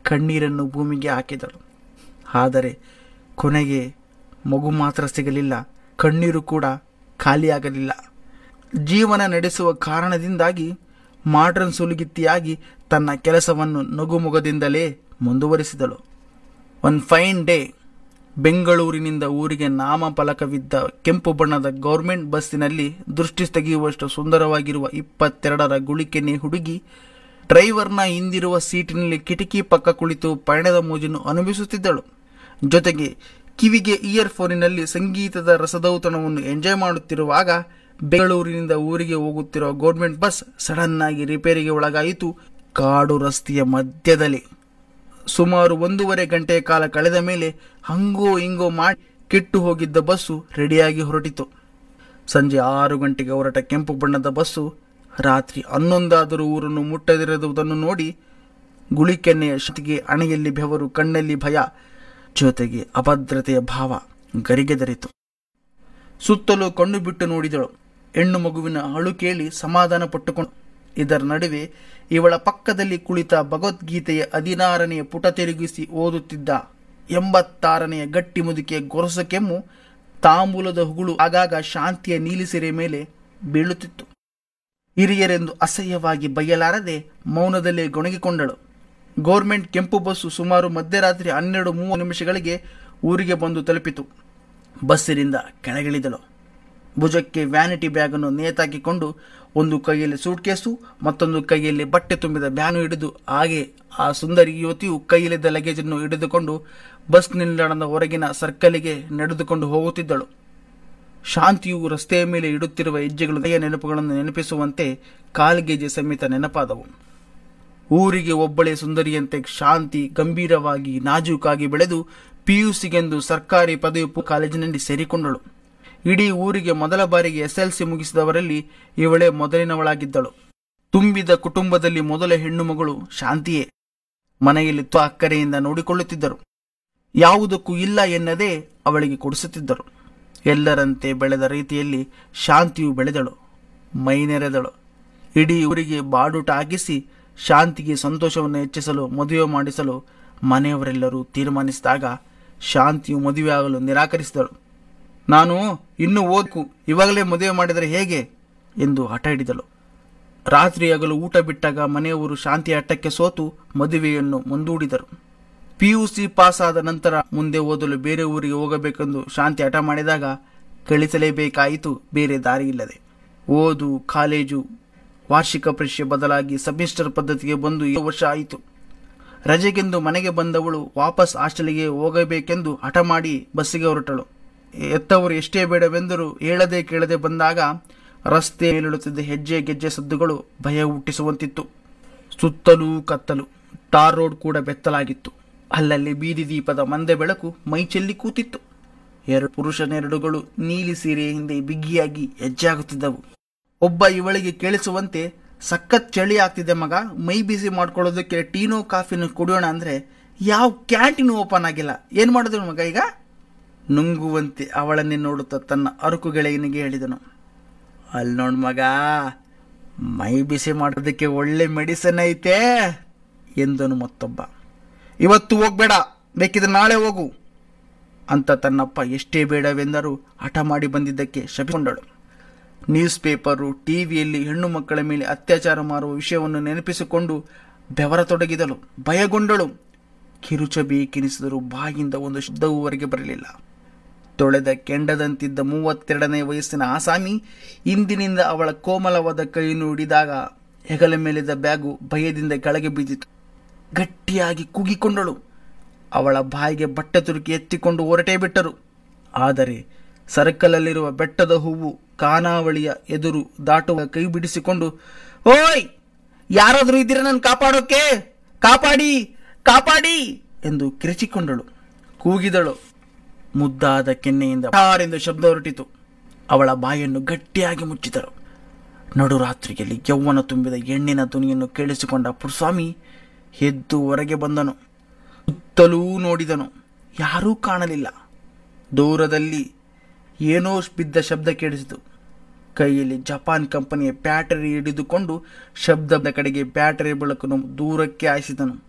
ಕಣ್ಣೀರನ್ನು ಭೂಮಿಗೆ ಹಾಕಿದಳು ಆದರೆ ಕೊನೆಗೆ ಮಗು ಮಾತ್ರ ಸಿಗಲಿಲ್ಲ ಕಣ್ಣೀರು ಕೂಡ ಖಾಲಿಯಾಗಲಿಲ್ಲ ಜೀವನ ನಡೆಸುವ ಕಾರಣದಿಂದಾಗಿ ಮಾಡ್ರನ್ ಸುಲಗಿತ್ತಿಯಾಗಿ ತನ್ನ ಕೆಲಸವನ್ನು ನಗುಮೊಗದಿಂದಲೇ ಮುಂದುವರಿಸಿದಳು ಒನ್ ಫೈನ್ ಡೇ ಬೆಂಗಳೂರಿನಿಂದ ಊರಿಗೆ ನಾಮಫಲಕವಿದ್ದ ಕೆಂಪು ಬಣ್ಣದ ಗೌರ್ಮೆಂಟ್ ಬಸ್ಸಿನಲ್ಲಿ ದೃಷ್ಟಿ ತೆಗೆಯುವಷ್ಟು ಸುಂದರವಾಗಿರುವ ಇಪ್ಪತ್ತೆರಡರ ಗುಳಿಕೆನೆ ಹುಡುಗಿ ಡ್ರೈವರ್ನ ಹಿಂದಿರುವ ಸೀಟಿನಲ್ಲಿ ಕಿಟಕಿ ಪಕ್ಕ ಕುಳಿತು ಪಯಣದ ಮೋಜನ್ನು ಅನುಭವಿಸುತ್ತಿದ್ದಳು ಜೊತೆಗೆ ಕಿವಿಗೆ ಇಯರ್ ಫೋನಿನಲ್ಲಿ ಸಂಗೀತದ ರಸದೌತಣವನ್ನು ಎಂಜಾಯ್ ಮಾಡುತ್ತಿರುವಾಗ ಬೆಂಗಳೂರಿನಿಂದ ಊರಿಗೆ ಹೋಗುತ್ತಿರುವ ಗೌರ್ಮೆಂಟ್ ಬಸ್ ಸಡನ್ ಆಗಿ ರಿಪೇರಿಗೆ ಒಳಗಾಯಿತು ಕಾಡು ರಸ್ತೆಯ ಮಧ್ಯದಲ್ಲಿ ಸುಮಾರು ಒಂದೂವರೆ ಗಂಟೆಯ ಕಾಲ ಕಳೆದ ಮೇಲೆ ಹಂಗೋ ಹಿಂಗೋ ಮಾಡಿ ಕೆಟ್ಟು ಹೋಗಿದ್ದ ಬಸ್ಸು ರೆಡಿಯಾಗಿ ಹೊರಟಿತು ಸಂಜೆ ಆರು ಗಂಟೆಗೆ ಹೊರಟ ಕೆಂಪು ಬಣ್ಣದ ಬಸ್ಸು ರಾತ್ರಿ ಹನ್ನೊಂದಾದರೂ ಊರನ್ನು ಮುಟ್ಟದಿರುವುದನ್ನು ನೋಡಿ ಗುಳಿಕೆನ್ನೆಯ ಶತಿಗೆ ಅಣೆಯಲ್ಲಿ ಬೆವರು ಕಣ್ಣಲ್ಲಿ ಭಯ ಜೊತೆಗೆ ಅಭದ್ರತೆಯ ಭಾವ ಗರಿಗೆದರಿತು ಸುತ್ತಲೂ ಕಣ್ಣು ಬಿಟ್ಟು ನೋಡಿದಳು ಹೆಣ್ಣು ಮಗುವಿನ ಅಳು ಕೇಳಿ ಸಮಾಧಾನ ಪಟ್ಟುಕೊಂಡು ಇದರ ನಡುವೆ ಇವಳ ಪಕ್ಕದಲ್ಲಿ ಕುಳಿತ ಭಗವದ್ಗೀತೆಯ ಹದಿನಾರನೆಯ ಪುಟ ತಿರುಗಿಸಿ ಓದುತ್ತಿದ್ದ ಎಂಬತ್ತಾರನೆಯ ಗಟ್ಟಿ ಮುದುಕಿಯ ಗೊರಸ ಕೆಮ್ಮು ತಾಂಬೂಲದ ಹುಗುಳು ಆಗಾಗ ಶಾಂತಿಯ ನೀಲಿಸಿರೆ ಮೇಲೆ ಬೀಳುತ್ತಿತ್ತು ಹಿರಿಯರೆಂದು ಅಸಹ್ಯವಾಗಿ ಬಯ್ಯಲಾರದೆ ಮೌನದಲ್ಲೇ ಗೊಣಗಿಕೊಂಡಳು ಗೌರ್ಮೆಂಟ್ ಕೆಂಪು ಬಸ್ಸು ಸುಮಾರು ಮಧ್ಯರಾತ್ರಿ ಹನ್ನೆರಡು ಮೂವತ್ತು ನಿಮಿಷಗಳಿಗೆ ಊರಿಗೆ ಬಂದು ತಲುಪಿತು ಬಸ್ಸಿನಿಂದ ಕೆಳಗಿಳಿದಳು ಭುಜಕ್ಕೆ ವ್ಯಾನಿಟಿ ಬ್ಯಾಗನ್ನು ನೇತಾಕಿಕೊಂಡು ಒಂದು ಕೈಯಲ್ಲಿ ಸೂಟ್ಕೇಸು ಮತ್ತೊಂದು ಕೈಯಲ್ಲಿ ಬಟ್ಟೆ ತುಂಬಿದ ಬ್ಯಾನು ಹಿಡಿದು ಹಾಗೆ ಆ ಸುಂದರಿ ಯುವತಿಯು ಕೈಯಲ್ಲಿದ್ದ ಲಗೇಜನ್ನು ಹಿಡಿದುಕೊಂಡು ಬಸ್ ನಿಲ್ದಾಣದ ಹೊರಗಿನ ಸರ್ಕಲಿಗೆ ನಡೆದುಕೊಂಡು ಹೋಗುತ್ತಿದ್ದಳು ಶಾಂತಿಯು ರಸ್ತೆಯ ಮೇಲೆ ಇಡುತ್ತಿರುವ ಹೆಜ್ಜೆಗಳು ಹಳೆಯ ನೆನಪುಗಳನ್ನು ನೆನಪಿಸುವಂತೆ ಕಾಲ್ಗೆಜೆ ಸಮೇತ ನೆನಪಾದವು ಊರಿಗೆ ಒಬ್ಬಳೇ ಸುಂದರಿಯಂತೆ ಶಾಂತಿ ಗಂಭೀರವಾಗಿ ನಾಜೂಕಾಗಿ ಬೆಳೆದು ಪಿಯುಸಿಗೆಂದು ಸರ್ಕಾರಿ ಪದವಿ ಪೂರ್ವ ಕಾಲೇಜಿನಲ್ಲಿ ಸೇರಿಕೊಂಡಳು ಇಡೀ ಊರಿಗೆ ಮೊದಲ ಬಾರಿಗೆ ಎಸ್ಎಲ್ಸಿ ಮುಗಿಸಿದವರಲ್ಲಿ ಇವಳೇ ಮೊದಲಿನವಳಾಗಿದ್ದಳು ತುಂಬಿದ ಕುಟುಂಬದಲ್ಲಿ ಮೊದಲ ಹೆಣ್ಣು ಮಗಳು ಶಾಂತಿಯೇ ಮನೆಯಲ್ಲಿ ತ್ವ ಅಕ್ಕರೆಯಿಂದ ನೋಡಿಕೊಳ್ಳುತ್ತಿದ್ದರು ಯಾವುದಕ್ಕೂ ಇಲ್ಲ ಎನ್ನದೇ ಅವಳಿಗೆ ಕೊಡಿಸುತ್ತಿದ್ದರು ಎಲ್ಲರಂತೆ ಬೆಳೆದ ರೀತಿಯಲ್ಲಿ ಶಾಂತಿಯು ಬೆಳೆದಳು ಮೈನೆರೆದಳು ಇಡೀ ಊರಿಗೆ ಬಾಡೂಟ ಹಾಕಿಸಿ ಶಾಂತಿಗೆ ಸಂತೋಷವನ್ನು ಹೆಚ್ಚಿಸಲು ಮದುವೆ ಮಾಡಿಸಲು ಮನೆಯವರೆಲ್ಲರೂ ತೀರ್ಮಾನಿಸಿದಾಗ ಶಾಂತಿಯು ಮದುವೆಯಾಗಲು ನಿರಾಕರಿಸಿದಳು ನಾನು ಇನ್ನೂ ಓದ್ಕು ಇವಾಗಲೇ ಮದುವೆ ಮಾಡಿದರೆ ಹೇಗೆ ಎಂದು ಹಠ ಹಿಡಿದಳು ರಾತ್ರಿ ಹಗಲು ಊಟ ಬಿಟ್ಟಾಗ ಮನೆಯವರು ಶಾಂತಿ ಹಠಕ್ಕೆ ಸೋತು ಮದುವೆಯನ್ನು ಮುಂದೂಡಿದರು ಪಿಯುಸಿ ಪಾಸ್ ಆದ ನಂತರ ಮುಂದೆ ಓದಲು ಬೇರೆ ಊರಿಗೆ ಹೋಗಬೇಕೆಂದು ಶಾಂತಿ ಹಠ ಮಾಡಿದಾಗ ಕಳಿಸಲೇಬೇಕಾಯಿತು ಬೇರೆ ದಾರಿ ಇಲ್ಲದೆ ಓದು ಕಾಲೇಜು ವಾರ್ಷಿಕ ಪರೀಕ್ಷೆ ಬದಲಾಗಿ ಸೆಮಿಸ್ಟರ್ ಪದ್ಧತಿಗೆ ಬಂದು ಏಳು ವರ್ಷ ಆಯಿತು ರಜೆಗೆಂದು ಮನೆಗೆ ಬಂದವಳು ವಾಪಸ್ ಹಾಸ್ಟೆಲ್ಗೆ ಹೋಗಬೇಕೆಂದು ಹಠ ಮಾಡಿ ಬಸ್ಸಿಗೆ ಹೊರಟಳು ಎತ್ತವರು ಎಷ್ಟೇ ಬೇಡವೆಂದರೂ ಹೇಳದೆ ಕೇಳದೆ ಬಂದಾಗ ರಸ್ತೆ ಮೇಲಿಡುತ್ತಿದ್ದ ಹೆಜ್ಜೆ ಗೆಜ್ಜೆ ಸದ್ದುಗಳು ಭಯ ಹುಟ್ಟಿಸುವಂತಿತ್ತು ಸುತ್ತಲೂ ಕತ್ತಲು ಟಾರ್ ರೋಡ್ ಕೂಡ ಬೆತ್ತಲಾಗಿತ್ತು ಅಲ್ಲಲ್ಲಿ ಬೀದಿ ದೀಪದ ಮಂದೆ ಬೆಳಕು ಮೈಚೆಲ್ಲಿ ಕೂತಿತ್ತು ಎರಡು ಪುರುಷನೆರಡುಗಳು ನೀಲಿ ಸೀರೆಯ ಹಿಂದೆ ಬಿಗಿಯಾಗಿ ಹೆಜ್ಜೆಯಾಗುತ್ತಿದ್ದವು ಒಬ್ಬ ಇವಳಿಗೆ ಕೇಳಿಸುವಂತೆ ಸಖತ್ ಚಳಿ ಆಗ್ತಿದೆ ಮಗ ಮೈ ಬಿಸಿ ಮಾಡ್ಕೊಳ್ಳೋದಕ್ಕೆ ಟೀನೋ ಕಾಫಿನ ಕುಡಿಯೋಣ ಅಂದ್ರೆ ಯಾವ ಕ್ಯಾಂಟೀನ್ ಓಪನ್ ಆಗಿಲ್ಲ ಏನ್ ಮಾಡಿದ್ರು ಮಗ ಈಗ ನುಂಗುವಂತೆ ಅವಳನ್ನೇ ನೋಡುತ್ತಾ ತನ್ನ ಅರುಕು ಗೆಳೆಯನಿಗೆ ಹೇಳಿದನು ಅಲ್ಲಿ ನೋಡ್ ಮಗ ಮೈ ಬಿಸಿ ಮಾಡೋದಕ್ಕೆ ಒಳ್ಳೆ ಮೆಡಿಸನ್ ಐತೆ ಎಂದನು ಮತ್ತೊಬ್ಬ ಇವತ್ತು ಹೋಗ್ಬೇಡ ಬೇಕಿದ್ರೆ ನಾಳೆ ಹೋಗು ಅಂತ ತನ್ನಪ್ಪ ಎಷ್ಟೇ ಬೇಡವೆಂದರೂ ಹಠ ಮಾಡಿ ಬಂದಿದ್ದಕ್ಕೆ ಶಪಿಕೊಂಡಳು ನ್ಯೂಸ್ ಪೇಪರು ಟಿವಿಯಲ್ಲಿ ಹೆಣ್ಣು ಮಕ್ಕಳ ಮೇಲೆ ಅತ್ಯಾಚಾರ ಮಾಡುವ ವಿಷಯವನ್ನು ನೆನಪಿಸಿಕೊಂಡು ಬೆವರತೊಡಗಿದಳು ಭಯಗೊಂಡಳು ಕಿರುಚಬೇಕೆನಿಸಿದರೂ ಬಾಯಿಂದ ಒಂದು ಶಬ್ದವೂ ಹೊರಗೆ ಬರಲಿಲ್ಲ ತೊಳೆದ ಕೆಂಡದಂತಿದ್ದ ಮೂವತ್ತೆರಡನೇ ವಯಸ್ಸಿನ ಆಸಾಮಿ ಇಂದಿನಿಂದ ಅವಳ ಕೋಮಲವಾದ ಕೈಯನ್ನು ಹಿಡಿದಾಗ ಹೆಗಲ ಮೇಲಿದ್ದ ಬ್ಯಾಗು ಭಯದಿಂದ ಕೆಳಗೆ ಬಿದ್ದಿತು ಗಟ್ಟಿಯಾಗಿ ಕೂಗಿಕೊಂಡಳು ಅವಳ ಬಾಯಿಗೆ ಬಟ್ಟೆ ತುರುಕಿ ಎತ್ತಿಕೊಂಡು ಹೊರಟೇ ಬಿಟ್ಟರು ಆದರೆ ಸರ್ಕಲಲ್ಲಿರುವ ಬೆಟ್ಟದ ಹೂವು ಖಾನಾವಳಿಯ ಎದುರು ದಾಟುವ ಕೈ ಬಿಡಿಸಿಕೊಂಡು ಓಯ್ ಯಾರಾದರೂ ಇದ್ದೀರ ನನ್ನ ಕಾಪಾಡೋಕೆ ಕಾಪಾಡಿ ಕಾಪಾಡಿ ಎಂದು ಕಿರಿಚಿಕೊಂಡಳು ಕೂಗಿದಳು ಮುದ್ದಾದ ಕೆನ್ನೆಯಿಂದ ಎಂದು ಶಬ್ದ ಹೊರಟಿತು ಅವಳ ಬಾಯನ್ನು ಗಟ್ಟಿಯಾಗಿ ಮುಚ್ಚಿದರು ನಡುರಾತ್ರಿಯಲ್ಲಿ ಯೌವನ ತುಂಬಿದ ಹೆಣ್ಣಿನ ಧ್ವನಿಯನ್ನು ಕೇಳಿಸಿಕೊಂಡ ಪುರುಸ್ವಾಮಿ ಎದ್ದು ಹೊರಗೆ ಬಂದನು ಸುತ್ತಲೂ ನೋಡಿದನು ಯಾರೂ ಕಾಣಲಿಲ್ಲ ದೂರದಲ್ಲಿ ಏನೋ ಬಿದ್ದ ಶಬ್ದ ಕೇಳಿಸಿತು ಕೈಯಲ್ಲಿ ಜಪಾನ್ ಕಂಪನಿಯ ಬ್ಯಾಟರಿ ಹಿಡಿದುಕೊಂಡು ಶಬ್ದದ ಕಡೆಗೆ ಬ್ಯಾಟರಿ ಬೆಳಕನ್ನು ದೂರಕ್ಕೆ ಹಾಯಿಸಿದನು